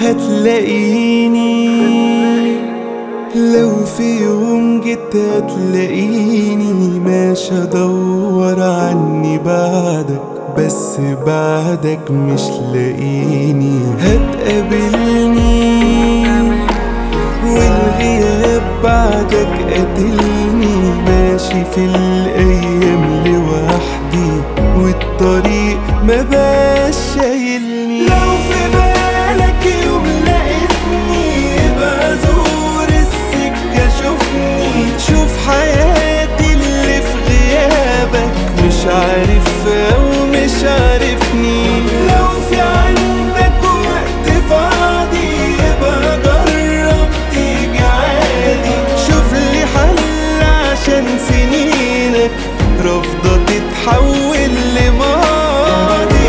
هتلاقيني لو في يوم جيت هتلاقيني ماشي ادور عني بعدك بس بعدك مش لاقيني هتقابلني والغياب بعدك قاتلني ماشي في الايام لوحدي والطريق ما بقاش شايلني لو في بالك يوم لقيتني يبقى زور السكة شوفني شوف حياتي اللي في غيابك مش عارف او مش عارفني لو في عندك وقت فاضي يبقى جرب تيجي عادي شوف لي حل عشان سنينك رافضة تتحول لماضي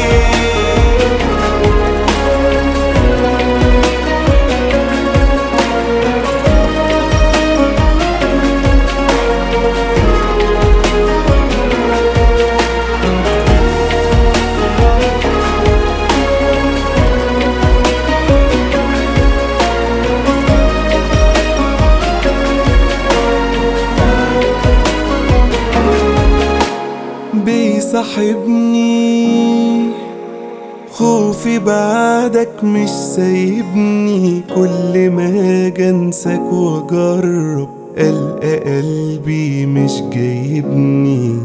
بيصاحبني خوفي بعدك مش سايبني كل ما اجي انساك واجرب القى قلبي مش جايبني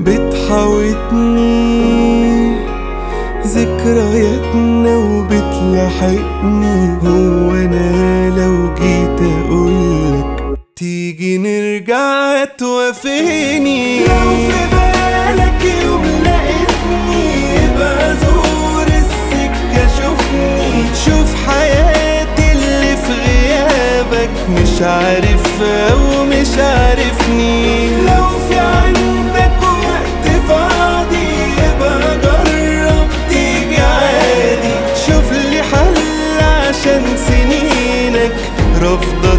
بتحاوطني ذكرياتنا وبتلاحقني هو انا لو جيت اقولك تيجي نرجع توافقني لو في بالك يوم لقيتني يبقى زور السكة شوفني شوف حياتي اللي في غيابك مش عارف او مش عارفني لو في عندك وقت فاضي يبقى جرب تيجي عادي شوف لي حل عشان سنينك رافضة